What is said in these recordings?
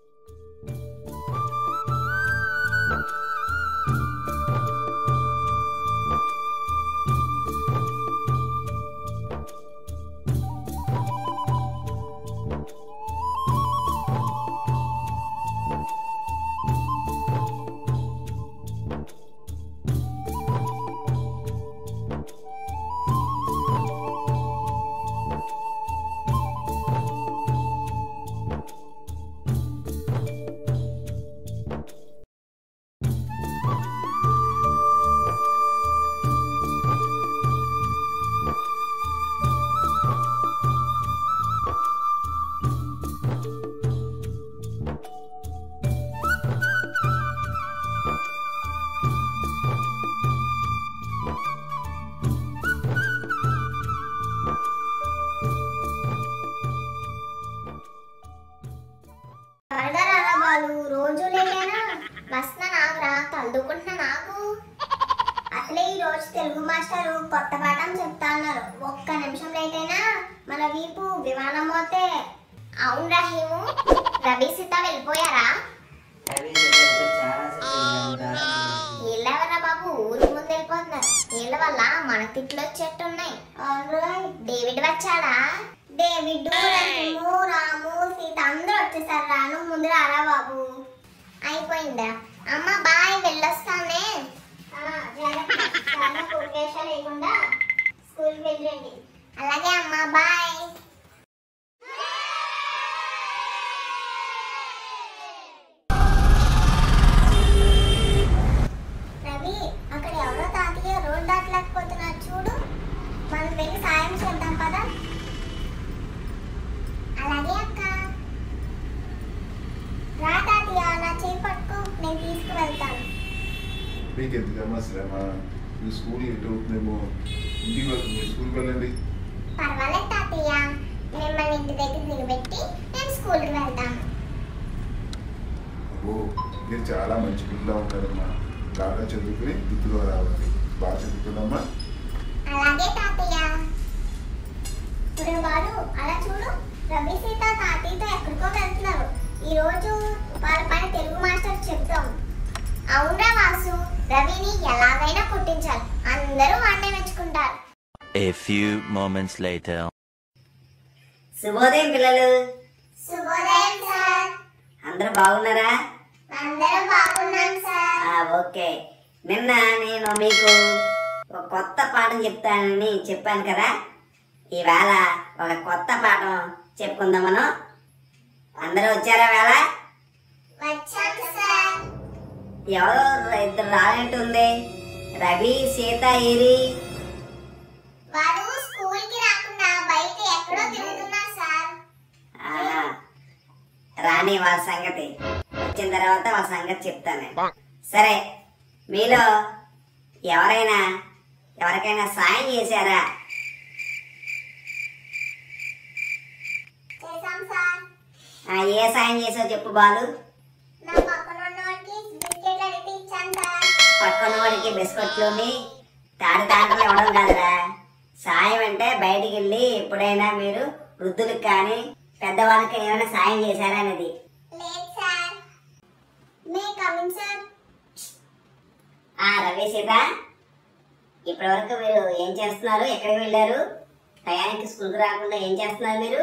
త్వరగా బాలు రోజు లేటేనా వస్తున్నా నాకురా తల్లుకుంటున్నా నాకు అసలే ఈ రోజు తెలుగు మాస్టర్ కొత్త పాఠం చెప్తా అన్నారు ఒక్క నిమిషం లేట్ అయినా మన వీపు విమానం పోతే అవును రహీము రవి సీత వెళ్ళిపోయారా వీళ్ళెవరా బాబు ఊరు ముందు వెళ్ళిపోతున్నారు వీళ్ళ వల్ల మన తిట్లు వచ్చేట్టున్నాయి డేవిడ్ వచ్చాడా డేవిడ్ రహీము రాము సీత అందరూ వచ్చేసారు రాను ముందు రారా బాబు అయిపోయిందా అమ్మ బాయ్ వెళ్ళొస్తానే ఆ, జాగ్రత్త. చాలా కురికేషా లేకుండా స్కూల్కి వెళ్ళండి అలాగే అమ్మ బాయ్ రవి అక్కడ ఎవరో తాతయ్య రోడ్ దాటలేకపోతున్నారు చూడు మనం వెళ్ళి సాయం చేద్దాం పదా అలాగే అక్క రా తాతయ్య నా చేయి పట్టుకో నేను తీసుకువెళ్తాను మీకు ఎందుకమ్మా శ్రమ మీ స్కూల్ ఎటు అవుతుందేమో ఇంటికి వెళ్తుంది మీరు స్కూల్కి వెళ్ళండి పర్వాలేదు తాతయ్య మిమ్మల్ని ఇంటి దగ్గర దిగబెట్టి నేను స్కూల్కి వెళ్తాను ఓ మీరు చాలా మంచి పిల్లలా ఉంటారమ్మా బాగా చదువుకుని గుర్తుగా రావాలి బాగా చదువుకుందమ్మా అలాగే తాతయ్య ఇప్పుడు వాడు అలా చూడు రవి సీత తాతయ్యతో ఎక్కడికో వెళ్తున్నారు ఈ రోజు వాళ్ళ పైన తెలుగు మాస్టర్ చెప్తాం అవునరా వాసు రవిని ఎలాగైనా పుట్టించాలి అందరూ వాడినే మెచ్చుకుంటారు A few moments later. శుభోదయం పిల్లలు శుభోదయం సార్ అందరూ బాగున్నారా అందరూ బాగున్నాం సార్ ఆ, ఓకే నిన్న నేను మీకు ఒక కొత్త పాఠం చెప్తానని చెప్పాను కదా ఈవేళ ఒక కొత్త పాఠం చెప్పుకుందాం మనం అందరూ వచ్చారా వేళ వచ్చాం సార్ ఎవరో ఇద్దరు రానట్టుంది రవి సీత ఏరి వారు స్కూల్ కి రాకుండా బయట ఎక్కడో తిరుగుతున్నారు సార్ ఆహా. రాని వాళ్ళ సంగతి వచ్చిన తర్వాత వాళ్ళ సంగతి చెప్తాను సరే మీలో ఎవరైనా ఎవరికైనా సాయం చేశారా చేశాం సార్ ఆ, ఏ సాయం చేసావు చెప్పు బాలు నా పక్కన ఉన్నవాడికి బిస్కెట్లు అడిగి ఇచ్చాను సార్ పక్కన వాడికి బిస్కెట్లుని తాడు తాటలు ఇవ్వడం కాదురా సాయం అంటే బయటికి వెళ్ళి ఎప్పుడైనా మీరు వృద్ధులకు కానీ పెద్దవాళ్ళకి ఏమైనా సాయం చేశారా అనేది లేదు సార్ మే కమింగ్ సార్ ఆ రవి సీత ఇప్పటి వరకు మీరు ఏం చేస్తున్నారు ఎక్కడికి వెళ్ళారు టయానికి స్కూల్కి రాకుండా ఏం చేస్తున్నారు మీరు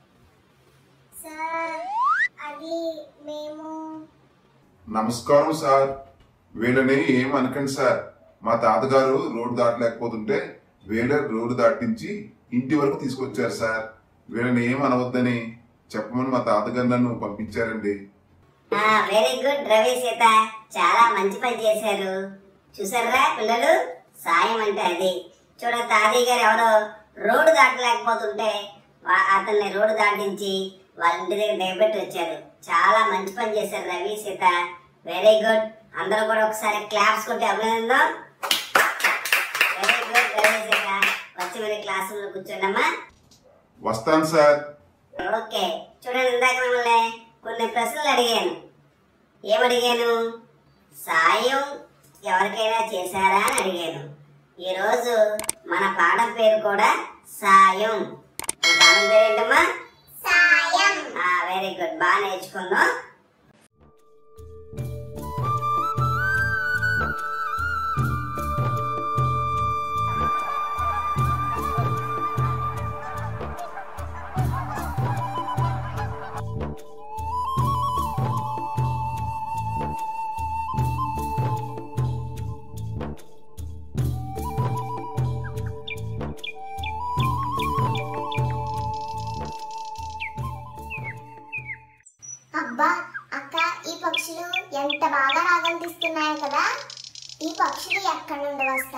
సార్ అది మేము నమస్కారం సార్ వీళ్ళని ఏం అనకండి సార్ మా తాతగారు రోడ్డు దాటలేకపోతుంటే వీళ్ళ రోడ్డు దాటించి ఇంటి వరకు తీసుకొచ్చారు సార్ వీళ్ళని ఏం అనవద్దని చెప్పమని మా తాతగారు నన్ను పంపించారండి వెరీ గుడ్ రవి సీత చాలా మంచి పని చేశారు చూసారా పిల్లలు సాయం అంటే అది చూడ తాతయ్య గారు ఎవరో రోడ్డు దాటలేకపోతుంటే వా- అతన్ని రోడ్డు దాటించి వాళ్ళ ఇంటి దగ్గర దిగబెట్టి వచ్చారు చాలా మంచి పని చేశారు రవి సీత వెరీ గుడ్ అందరూ కూడా ఒకసారి క్లాప్స్ కొట్టి అభినందం వెరీ గుడ్ రవి సీత వచ్చి మీరు క్లాస్ రూమ్లో కూర్చోండమ్మా వస్తాను సార్ ఓకే చూడండి ఇందాక మిమ్మల్ని కొన్ని ప్రశ్నలు అడిగాను ఏమడిగాను సాయం ఎవరికైనా చేశారా అని అడిగాను ఈరోజు మన పాఠం పేరు కూడా సాయం మన పాఠం పేరు ఏంటమ్మా సాయం వెరీ గుడ్ బాగా నేర్చుకుందాం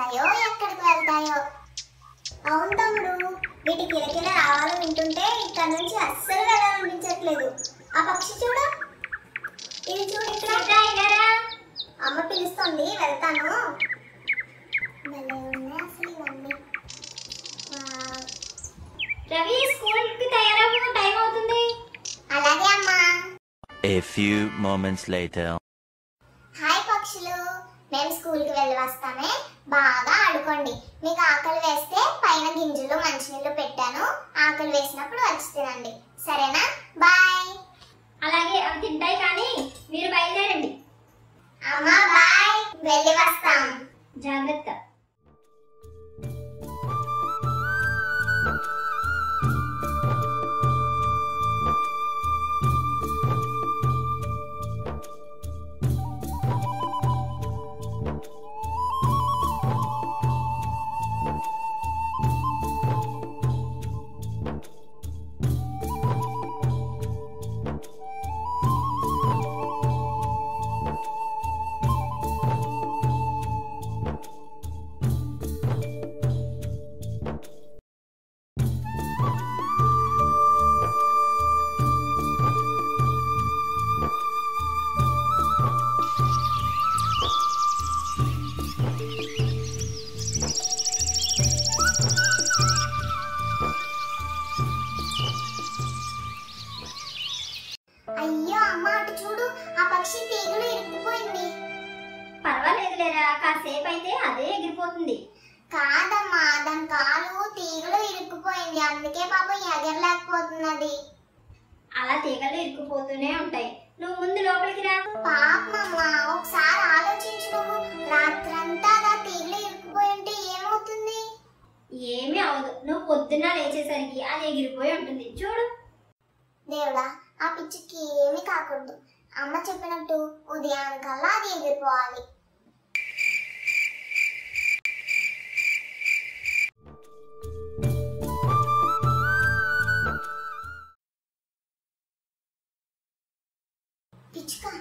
వెళ్తాయో ఎక్కడికి వెళ్తాయో అవును తమ్ముడు వీటి కిలకిల రావాలని వింటుంటే ఇక్కడ నుంచి అస్సలు వెళ్ళాలనిపించట్లేదు ఆ పక్షి చూడు ఇది చూడు ఇక్కడ అమ్మ పిలుస్తుంది వెళ్తాను భలే ఉన్నాయి అసలు ఇవన్నీ వావ్. రవి స్కూల్ కి తయారవ్వు టైం అవుతుంది అలాగే అమ్మా A few moments later. Hi పక్షులు మేము స్కూల్కి వెళ్ళి వస్తామే బాగా ఆడుకోండి మీకు ఆకలి వేస్తే పైన గింజలు మంచినీళ్ళు పెట్టాను ఆకలి వేసినప్పుడు వచ్చి తినండి సరేనా బాయ్ అలాగే అవి తింటాయి కానీ మీరు బయలుదేరండి అమ్మా బాయ్ వెళ్ళి వస్తాం జాగ్రత్త అయ్యో అమ్మ అటు చూడు ఆ పక్షి తీగలు ఇరుక్కుపోయింది పర్వాలేదు లేరా కాసేపు అయితే అదే ఎగిరిపోతుంది కాదమ్మా దాని కాలు తీగలు ఇరుక్కుపోయింది అందుకే పాపం ఎగరలేకపోతున్నది అలా తీగలు ఇరుక్కుపోతూనే ఉంటాయి నువ్వు ముందు లోపలికి రా పాపమ్మ ఒకసారి ఆలోచించు నువ్వు రాత్రంతా ఆ తీగలు ఇరుక్కుపోయి ఉంటే ఏమవుతుంది ఏమీ అవదు నువ్వు పొద్దున్న లేచేసరికి అది ఎగిరిపోయి ఉంటుంది చూడు దేవుడా ఆ పిచ్చికి ఏమీ కాకూడదు అమ్మ చెప్పినట్టు ఉదయానికల్లా అది ఎగిరిపోవాలి పిచ్చుక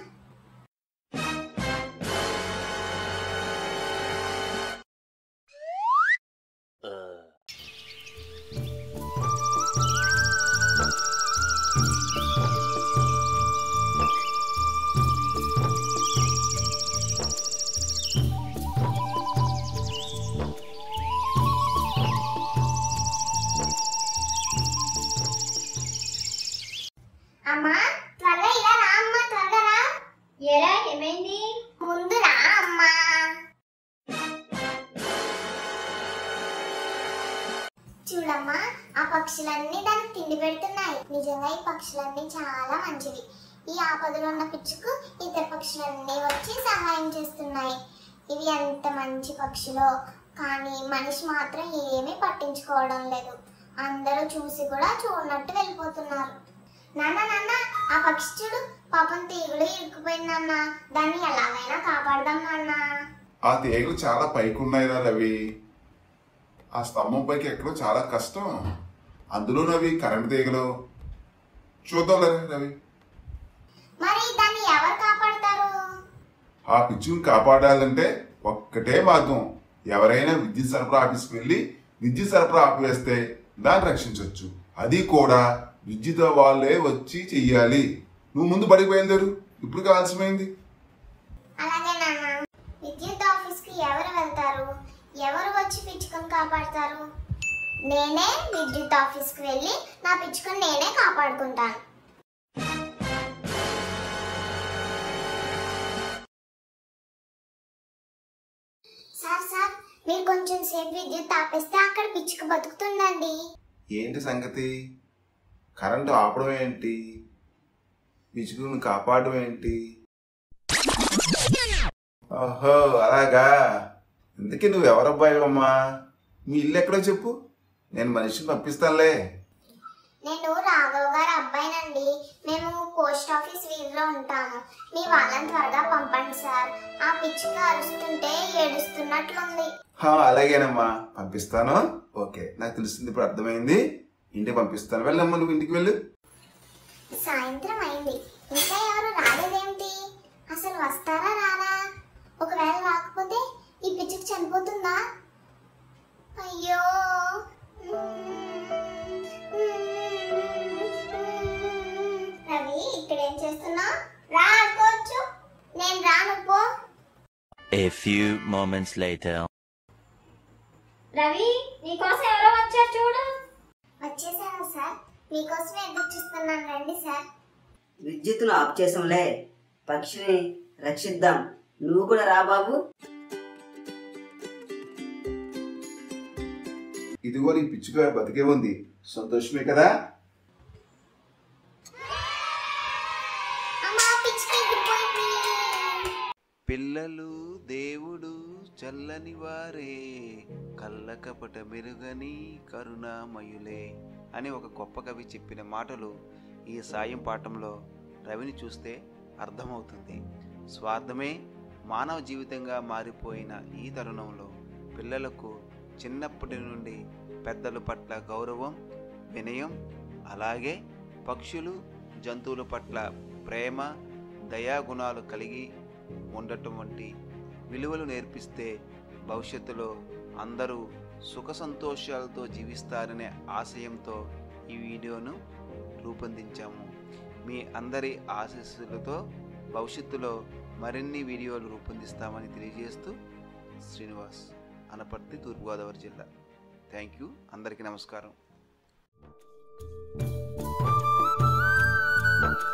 అమ్మా త్వరగా ఇలా రా అమ్మా త్వరగా రా ఏరా ఏమైంది ముందు రా అమ్మా చూడమ్మా ఆ పక్షులన్నీ దానికి తిండి పెడుతున్నాయి నిజంగా ఈ పక్షులన్నీ చాలా మంచివి ఈ ఆపదలో ఉన్న పిచ్చుకు ఇతర పక్షులన్నీ వచ్చి సహాయం చేస్తున్నాయి ఇవి ఎంత మంచి పక్షులో కానీ మనిషి మాత్రం ఏమీ పట్టించుకోవడం లేదు అందరూ చూసి కూడా చూడనట్టు వెళ్ళిపోతున్నారు నాన్న నాన్న ఆ పక్షి చూడు పాపం తీగులు ఇరుక్కుపోయింది నాన్న దాన్ని ఎలాగైనా కాపాడదాం నాన్న ఆ తీగలు చాలా పైకి ఉన్నాయిరా రవి ఆ స్తంభం పైకి ఎక్కడో చాలా కష్టం అందులో రవి కరెంట్ తీగలు చూద్దాం రవి మరి దాన్ని ఎవరు కాపాడతారు ఆ పిచ్చుని కాపాడాలంటే ఒక్కటే మార్గం ఎవరైనా విద్యుత్ సరఫరా ఆఫీస్కి వెళ్ళి విద్యుత్ సరఫరా ఆపివేస్తే దాన్ని రక్షించవచ్చు అది కూడా విద్యుత్ వాళ్ళే వచ్చి చెయ్యాలి నువ్వు ముందు బడికి బయలుదేరు ఇప్పుడు కావాల్సిమైంది అలాగే నాన్న విద్యుత్ ఆఫీస్ కి ఎవరు వెళ్తారు ఎవరు వచ్చి పిచ్చుకను కాపాడతారు నేనే విద్యుత్ ఆఫీస్ కి వెళ్ళి నా పిచ్చుకను నేనే కాపాడుకుంటాను సార్ సార్ మీరు కొంచెం సేపు విద్యుత్ ఆపేస్తే అక్కడ పిచ్చుక బతుకుతుందండి ఏంటి సంగతి కరెంటు ఆపడం ఏంటి పిచ్చుకుని కాపాడడం ఏంటి ఓహో అలాగా ఇంతకీ నువ్వు ఎవరబ్బాయివమ్మా మీ ఇల్లు ఎక్కడో చెప్పు నేను మనిషిని పంపిస్తానులే నేను రాఘవ్ గారి అబ్బాయినండి మేము పోస్ట్ ఆఫీస్ వీధిలో ఉంటాము మీ వాళ్ళని త్వరగా పంపండి సార్ ఆ పిచ్చుక అరుస్తుంటే ఏడుస్తున్నట్లుంది హా, అలాగేనమ్మా పంపిస్తాను ఓకే నాకు తెలిసింది ఇప్పుడు అర్థమైంది ఇంటికి పంపిస్తాను వెళ్ళమ్మా నువ్వు ఇంటికి వెళ్ళు సాయంత్రం అయింది ఇంకా ఎవరు రాలేదేమిటి అసలు వస్తారా రారా ఒకవేళ రాకపోతే ఈ పిచ్చుకు చనిపోతుందా few moments later. రవి నీకోసం ఎవరో వచ్చారు చూడు వచ్చేసాను సార్ మీకోసమే ఎదురు చూస్తున్నాను రండి సార్ విద్యుత్తును ఆఫ్ చేసాంలే పక్షిని రక్షిద్దాం నువ్వు కూడా రా బాబు ఇదిగో నీ పిచ్చుక బతికే ఉంది సంతోషమే కదా అమ్మా పిచ్చి ఎగిరిపోయింది పిల్లలు దేవుడు చల్లని వారే కళ్ళకపట మెరుగని కరుణామయులే అని ఒక గొప్ప కవి చెప్పిన మాటలు ఈ సాయం పాఠంలో రవిని చూస్తే అర్థమవుతుంది స్వార్థమే మానవ జీవితంగా మారిపోయిన ఈ తరుణంలో పిల్లలకు చిన్నప్పటి నుండి పెద్దల పట్ల గౌరవం వినయం అలాగే పక్షులు జంతువుల పట్ల ప్రేమ దయాగుణాలు కలిగి ఉండటం వంటి విలువలు నేర్పిస్తే భవిష్యత్తులో అందరూ సుఖ సంతోషాలతో జీవిస్తారనే ఆశయంతో ఈ వీడియోను రూపొందించాము మీ అందరి ఆశీస్సులతో భవిష్యత్తులో మరిన్ని వీడియోలు రూపొందిస్తామని తెలియజేస్తూ శ్రీనివాస్ అనపర్తి తూర్పుగోదావరి జిల్లా థ్యాంక్ యూ అందరికీ నమస్కారం